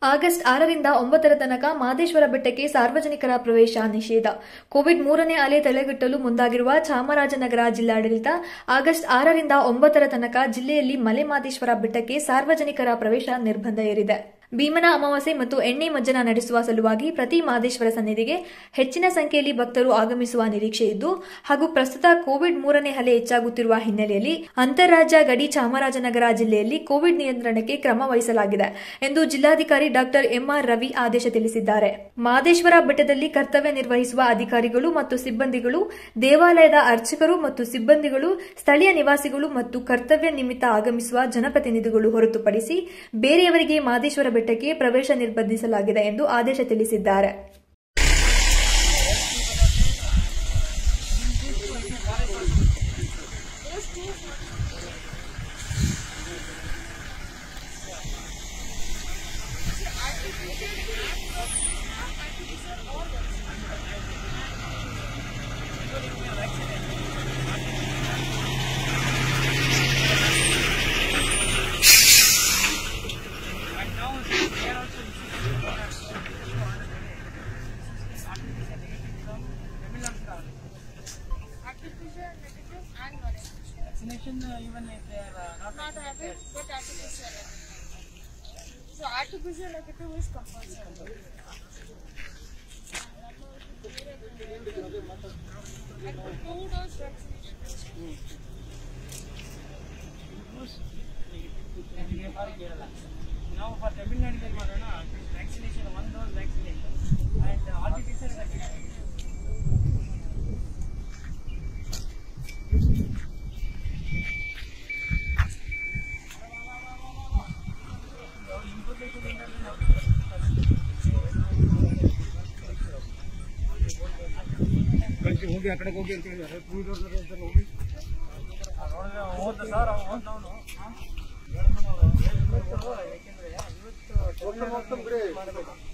August ಆರರಿಂದ ಒಂಬತ್ತರ ತನಕ ಮಾದೇಶ್ವರ ಬೆಟ್ಟಕ್ಕೆ ಸಾರ್ವಜನಿಕರ ಪ್ರವೇಶ ನಿಷೇಧ ಕೋವಿಡ್ ಮೂರನೇ ಅಲೆ ತಡೆಗಟ್ಟಲು ಮುಂದಾಗಿರುವ ಚಾಮರಾಜನಗರ ಜಿಲ್ಲಾಡಳಿತ ಆಗಸ್ಟ್ ಆರರಿಂದ ಒಂಬತ್ತರ ತನಕ ಜಿಲ್ಲೆಯಲ್ಲಿ ಮಲೆ ಮಾದೇಶ್ವರ ಬೆಟ್ಟಕ್ಕೆ ಸಾರ್ವಜನಿಕರ ಪ್ರವೇಶ ನಿರ್ಬಂಧ ಹೇರಿದೆ ಭೀಮನ ಅಮಾವಾಸ್ಯೆ ಮತ್ತು ಎಣ್ಣೆ ಮಜ್ಜನ ನಡೆಸುವ ಸಲುವಾಗಿ ಪ್ರತಿ ಮಾದೇಶ್ವರ ಸನ್ನಿಧಿಗೆ ಹೆಚ್ಚಿನ ಸಂಖ್ಯೆಯಲ್ಲಿ ಭಕ್ತರು ಆಗಮಿಸುವ ನಿರೀಕ್ಷೆ ಇದ್ದು ಹಾಗೂ ಪ್ರಸ್ತುತ ಕೋವಿಡ್ ಮೂರನೇ ಅಲೆ ಹೆಚ್ಚಾಗುತ್ತಿರುವ ಹಿನ್ನೆಲೆಯಲ್ಲಿ ಅಂತಾರಾಜ್ಯ ಗಡಿ ಚಾಮರಾಜನಗರ ಜಿಲ್ಲೆಯಲ್ಲಿ ಕೋವಿಡ್ ನಿಯಂತ್ರಣಕ್ಕೆ ಕ್ರಮ ವಹಿಸಲಾಗಿದೆ ಎಂದು ಜಿಲ್ಲಾಧಿಕಾರಿ ಡಾಕ್ಟರ್ ಎಂಆರ್ ರವಿ ಆದೇಶ ತಿಳಿಸಿದ್ದಾರೆ ಮಾದೇಶ್ವರ ಬೆಟ್ಟದಲ್ಲಿ ಕರ್ತವ್ಯ ನಿರ್ವಹಿಸುವ ಅಧಿಕಾರಿಗಳು ಮತ್ತು ಸಿಬ್ಬಂದಿಗಳು ದೇವಾಲಯದ ಅರ್ಚಕರು ಮತ್ತು ಸಿಬ್ಬಂದಿಗಳು ಸ್ಥಳೀಯ ನಿವಾಸಿಗಳು ಮತ್ತು ಕರ್ತವ್ಯ ನಿಮಿತ್ತ ಆಗಮಿಸುವ ಜನಪ್ರತಿನಿಧಿಗಳು ಹೊರತುಪಡಿಸಿ ಬೇರೆಯವರಿಗೆ ಮಾದೇಶ್ವರ ಬೆಟ್ಟಕ್ಕೆ ಪ್ರವೇಶ ನಿರ್ಬಂಧಿಸಲಾಗಿದೆ ಎಂದು ಆದೇಶ ತಿಳಿಸಿದ್ದಾರೆ artificial, negative, and non-artificial. vaccination uh, even if they are uh, not Not having, but artificial. negative. So artificial negative is compulsory. And two dose vaccination. ನಮಗೆ ಫಾರ್ ಕೇಳಲ್ಲ ನಾವು ಫಾರ್ ತಮಿಳ್ನಾಡಿಗೆ ಮಾಡೋಣ vaccination one dose vaccination and artificial ಹೋಗಿ ಆ ಕಡೆಗೆ ಹೋಗಿ ಅಂತ ಹೇಳಿದ್ದಾರೆ ಟೂ ವೀಲರ್ ಅಂತ ಹೋಗಿ ನೋಡಿದ್ರೆ ಹೋದ ಸರ್ ಹೋದವನು ಹೋಗ್ತಾ ಹೋಗ್ತಾ ಬಿಡಿ